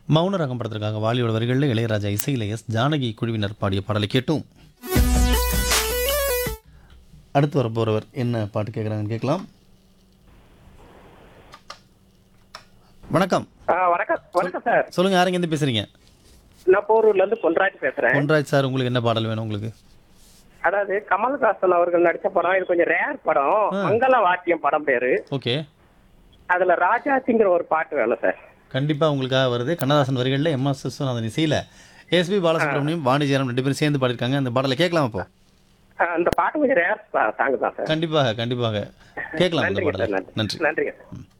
மௌன ரகம் படத்திற்காக வாலியோட வரிகளில் இளையராஜா இசையில எஸ் ஜானகி குழுவினர் பாடிய பாடலை கேட்டும் அடுத்து வரப்போறவர் என்ன பாட்டு கேட்குறாங்கன்னு கேட்கலாம் வணக்கம் ஆ, வணக்கம் வணக்கம் சார் சொல்லுங்க யாருங்க இருந்து பேசுறீங்க நான் போரூர்ல இருந்து பொன்ராஜ் பேசுறேன் பொன்ராஜ் சார் உங்களுக்கு என்ன பாடல் வேணும் உங்களுக்கு அதாவது கமல்ஹாசன் அவர்கள் நடிச்ச படம் இது கொஞ்சம் ரேர் படம் மங்கள வாத்தியம் படம் பேரு ஓகே அதுல ராஜாசிங்கிற ஒரு பாட்டு வேணும் சார் கண்டிப்பா உங்களுக்காக வருது கண்ணதாசன் வரிகளில் எம் எஸ் விஸ்வநாதன் இசையில எஸ்பி பாலசுப்ரமணியம் வாணி ஜெயராம் ரெண்டு பேரும் சேர்ந்து பாடியிருக்காங்க அந்த பாடலை கேட்கலாம் இப்போ ஆ, அந்த பாட்டு கொஞ்சம் ரேர் சாங் தான் சார் கண்டிப்பாக கண்டிப்பாக கேட்கலாம் அந்த நன்றிங்க பாடலை சார் நன்றி நன்றி நன்றிங்க சார்